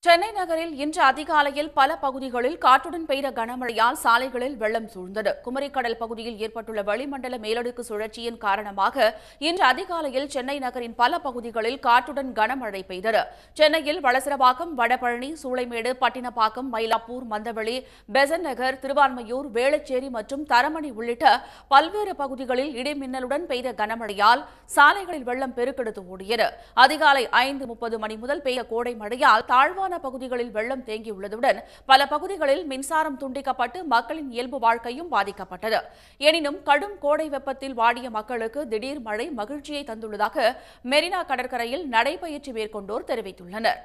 சென்னை நகரில் இன்று அதிகாலையில் பல பகுதிகளில் காற்றுடன் பெய்த கனமழையால் சாலைகளில் வெள்ளம் சூழ்ந்தது குமரிக்கடல் பகுதியில் ஏற்பட்டுள்ள வளிமண்டல மேலடுக்கு சுழற்சியின் காரணமாக இன்று அதிகாலையில் சென்னை நகரின் பல பகுதிகளில் காற்றுடன் கனமழை பெய்தது சென்னையில் வளசரவாக்கம் வடபழனி சூளைமேடு பட்டினப்பாக்கம் மயிலாப்பூர் மந்தவெளி பெசன் நகர் திருவான்மையூர் வேளச்சேரி மற்றும் தரமணி உள்ளிட்ட பல்வேறு பகுதிகளில் இடிமின்னலுடன் பெய்த கனமழையால் சாலைகளில் வெள்ளம் பெருக்கெடுத்து ஓடியது அதிகாலை ஐந்து முப்பது மணி முதல் பெய்த கோடை மழையால் தாழ்வான பகுதிகளில் வெள்ளம் தேங்கியுள்ளதுடன் பல பகுதிகளில் மின்சாரம் துண்டிக்கப்பட்டு மக்களின் இயல்பு வாழ்க்கையும் பாதிக்கப்பட்டது எனினும் கடும் கோடை வெப்பத்தில் வாடிய மக்களுக்கு திடீர் மழை மகிழ்ச்சியை தந்துள்ளதாக மெரினா கடற்கரையில் நடைபயிற்சி மேற்கொண்டோர் தெரிவித்துள்ளனர்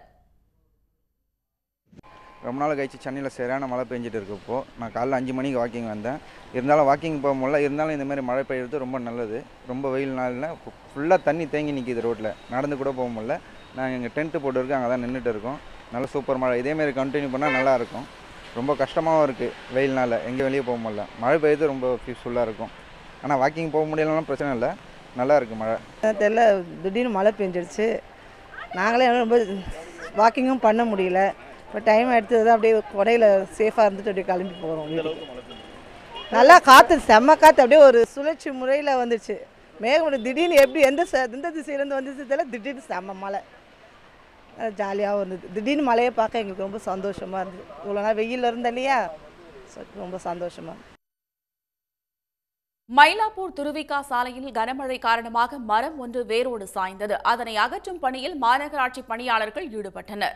ரொம்ப நாள் கழிச்சு சென்னையில் சரியான மழை பெஞ்சிட்டு இருக்கு இப்போ நான் காலைல அஞ்சு மணிக்கு வாக்கிங் வந்தேன் இருந்தாலும் வாக்கிங் போக முடியல இருந்தாலும் இந்த மாதிரி மழை பெய்யுறது ரொம்ப நல்லது ரொம்ப வெயில் நாளில் ஃபுல்லாக தண்ணி தேங்கி நிற்கிது ரோட்டில் நடந்து கூட போக முடியல நாங்கள் இங்கே டென்ட்டு போட்டு இருக்கோம் அங்கே தான் நின்றுட்டு இருக்கோம் நல்ல சூப்பர் மழை இதேமாரி கண்டினியூ பண்ணால் நல்லா இருக்கும் ரொம்ப கஷ்டமாகவும் இருக்குது வெயில் நாளில் எங்கே வெளியே போக முடியல மழை பெய்யுறது ரொம்ப பீஸ்ஃபுல்லாக இருக்கும் ஆனால் வாக்கிங் போக முடியலனாலும் பிரச்சனை இல்லை நல்லா இருக்குது மழை தெரில திடீர்னு மழை பெஞ்சிருச்சு நாங்களே ரொம்ப வாக்கிங்கும் பண்ண முடியல இப்போ டைம் எடுத்தது தான் அப்படியே கொடையில் சேஃபாக இருந்துட்டு அப்படியே கிளம்பி போகிறோம் வீட்டுக்கு நல்லா காற்று செம்ம காற்று அப்படியே ஒரு சுழற்சி முறையில் வந்துச்சு மேகம் திடீர்னு எப்படி எந்த ச எந்த திசையிலேருந்து வந்துச்சு தெரியல திடீர்னு செம்ம மழை ஜாலியாகவும் இருந்தது திடீர்னு மழையை பார்க்க எங்களுக்கு ரொம்ப சந்தோஷமாக இருந்தது இவ்வளோ நாள் வெயில் இருந்தேன் இல்லையா So, ரொம்ப சந்தோஷமாக மயிலாப்பூர் திருவிக்கா சாலையில் கனமழை காரணமாக மரம் ஒன்று வேரோடு சாய்ந்தது அதனை அகற்றும் பணியில் மாநகராட்சி பணியாளர்கள் ஈடுபட்டனர்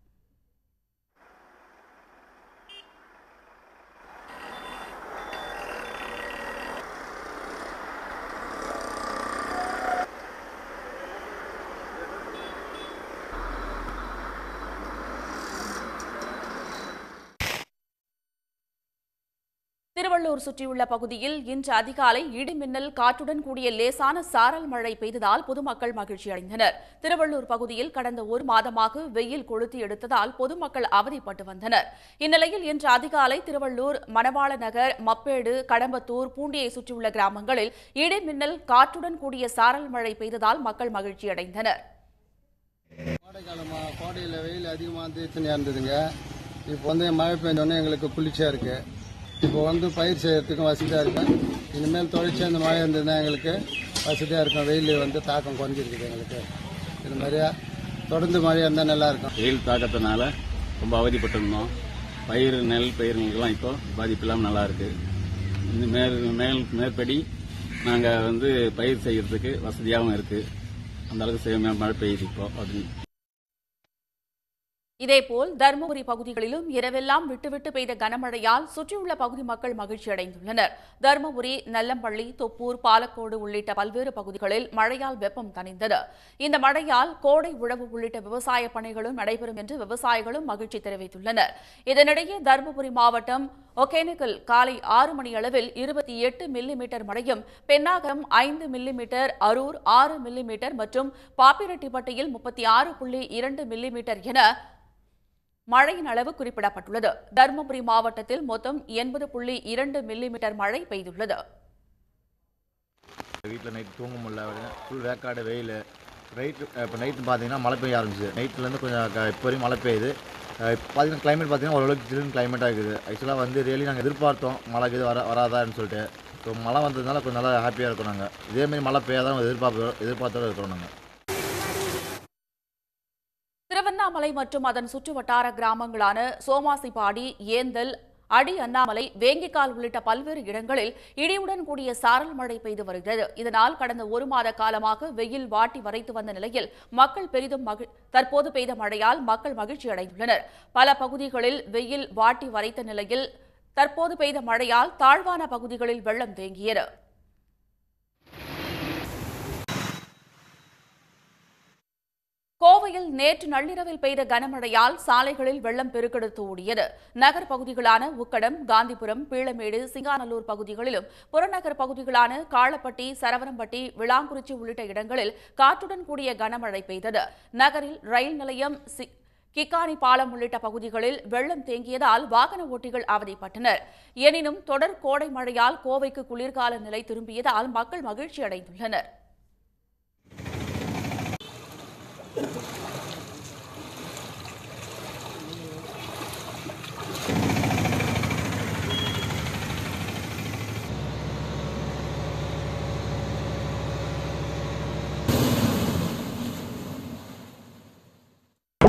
திருவள்ளூர் சுற்றியுள்ள பகுதியில் இன்று அதிகாலை இடிமின்னல் காற்றுடன் கூடிய லேசான சாரல் மழை பெய்ததால் பொதுமக்கள் மகிழ்ச்சி அடைந்தனர் திருவள்ளூர் பகுதியில் கடந்த ஒரு மாதமாக வெயில் கொளுத்தி எடுத்ததால் பொதுமக்கள் அவதிப்பட்டு வந்தனர் இந்நிலையில் இன்று அதிகாலை திருவள்ளூர் மணவாள நகர் மப்பேடு கடம்பத்தூர் பூண்டியை சுற்றியுள்ள கிராமங்களில் இடிமின்னல் காற்றுடன் கூடிய சாரல் மழை பெய்ததால் மக்கள் மகிழ்ச்சி அடைந்தனர் கோடைக்காலமா கோடையில் வெயில் அதிகமாக வந்து இத்தனையாக இருந்ததுங்க இப்போ வந்து மழை பெஞ்சோடனே எங்களுக்கு குளிர்ச்சியாக இருக்கு இப்போ வந்து பயிர் செய்யறதுக்கும் வசதியாக இருக்கு இனிமேல் தொழிற்சி இந்த மழை இருந்ததுன்னா எங்களுக்கு வசதியாக இருக்கும் வெயில் வந்து தாக்கம் குறைஞ்சிருக்குது எங்களுக்கு இது மாதிரியா தொடர்ந்து மழை இருந்தால் நல்லா இருக்கும் வெயில் தாக்கத்தினால ரொம்ப அவதிப்பட்டிருந்தோம் பயிர் நெல் பயிர்களுக்கெல்லாம் இப்போ பாதிப்பு இல்லாமல் நல்லா இருக்கு இன்னும் மேல் மேல் மேற்படி நாங்கள் வந்து பயிர் செய்யறதுக்கு வசதியாகவும் இருக்கு அந்த அளவுக்கு செய்ய மழை பெய்யுது இப்போ அப்படின்னு இதேபோல் தருமபுரி பகுதிகளிலும் இரவெல்லாம் விட்டுவிட்டு பெய்த கனமழையால் சுற்றியுள்ள பகுதி மக்கள் மகிழ்ச்சி அடைந்துள்ளனர் தருமபுரி நல்லம்பள்ளி தொப்பூர் பாலக்கோடு உள்ளிட்ட பல்வேறு பகுதிகளில் மழையால் வெப்பம் தணிந்தது இந்த மழையால் கோடை உழவு உள்ளிட்ட விவசாய பணிகளும் நடைபெறும் என்று விவசாயிகளும் மகிழ்ச்சி தெரிவித்துள்ளனர் இதனிடையே தருமபுரி மாவட்டம் ஒகேனக்கல் காலை ஆறு மணி அளவில் இருபத்தி எட்டு மில்லிமீட்டர் மழையும் பென்னாகரம் ஐந்து மில்லிமீட்டர் அரூர் ஆறு மில்லிமீட்டர் மற்றும் பாப்பிரெட்டிப்பட்டியில் முப்பத்தி ஆறு புள்ளி இரண்டு மில்லிமீட்டர் என மழையின் அளவு குறிப்பிடப்பட்டுள்ளது தருமபுரி மாவட்டத்தில் மொத்தம் எண்பது புள்ளி இரண்டு மில்லிமீட்டர் மழை பெய்துள்ளது வீட்டில் நைட்டு தூங்க முடியல ஃபுல் வேக்காடு வெயில் நைட்டு இப்போ நைட்டு பார்த்தீங்கன்னா மழை பெய்ய ஆரம்பிச்சு நைட்லேருந்து கொஞ்சம் க- இப்போ வரையும் மழை பெய்யுது அஹ் இப்போ பார்த்தீங்கன்னா கிளைமேட் பார்த்தீங்கன்னா ஓரளவுக்கு ஜில்லுன்னு கிளைமேட்டாக இருக்குது ஆக்சுவலாக வந்து ரியலி நாங்கள் எதிர்பார்த்தோம் மழை இது வர வராதான்னு சொல்லிட்டு ஸோ மழை வந்ததுனால கொஞ்சம் நல்லா ஹாப்பியாக இருக்கோம் நாங்கள் இதேமாரி மழை பெய்யாதான் எதிர்பார்ப்பு எதிர்பார்த்தோட இருக்கிறோம் நாங்கள் திருவண்ணாமலை மற்றும் அதன் சுற்றுவட்டார கிராமங்களான சோமாசிப்பாடி ஏந்தல் அடி அண்ணாமலை வேங்கிக்கால் உள்ளிட்ட பல்வேறு இடங்களில் இடியுடன் கூடிய சாரல் மழை பெய்து வருகிறது இதனால் கடந்த ஒரு மாத காலமாக வெயில் வாட்டி வரைத்து வந்த நிலையில் மக்கள் பெரிதும் மகிழ் தற்போது பெய்த மழையால் மக்கள் மகிழ்ச்சி அடைந்துள்ளனர் பல பகுதிகளில் வெயில் வாட்டி வரைத்த நிலையில் தற்போது பெய்த மழையால் தாழ்வான பகுதிகளில் வெள்ளம் தேங்கியது கோவையில் நேற்று நள்ளிரவில் பெய்த கனமழையால் சாலைகளில் வெள்ளம் பெருக்கெடுத்து ஓடியது நகர் பகுதிகளான உக்கடம் காந்திபுரம் பீளமேடு சிங்காநல்லூர் பகுதிகளிலும் புறநகர் பகுதிகளான காளப்பட்டி சரவரம்பட்டி விளாங்குறிச்சி உள்ளிட்ட இடங்களில் காற்றுடன் கூடிய கனமழை பெய்தது நகரில் ரயில் நிலையம் சி- கிக்கானி பாலம் உள்ளிட்ட பகுதிகளில் வெள்ளம் தேங்கியதால் வாகன ஓட்டிகள் அவதிப்பட்டனர் எனினும் தொடர் கோடை மழையால் கோவைக்கு குளிர்கால நிலை திரும்பியதால் மக்கள் மகிழ்ச்சி அடைந்துள்ளனர்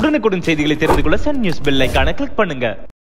உடனுக்குடன் செய்திகளை தெரிந்து கொள்ள சன் நியூஸ் பெல் ஐகானை கிளிக் பண்ணுங்க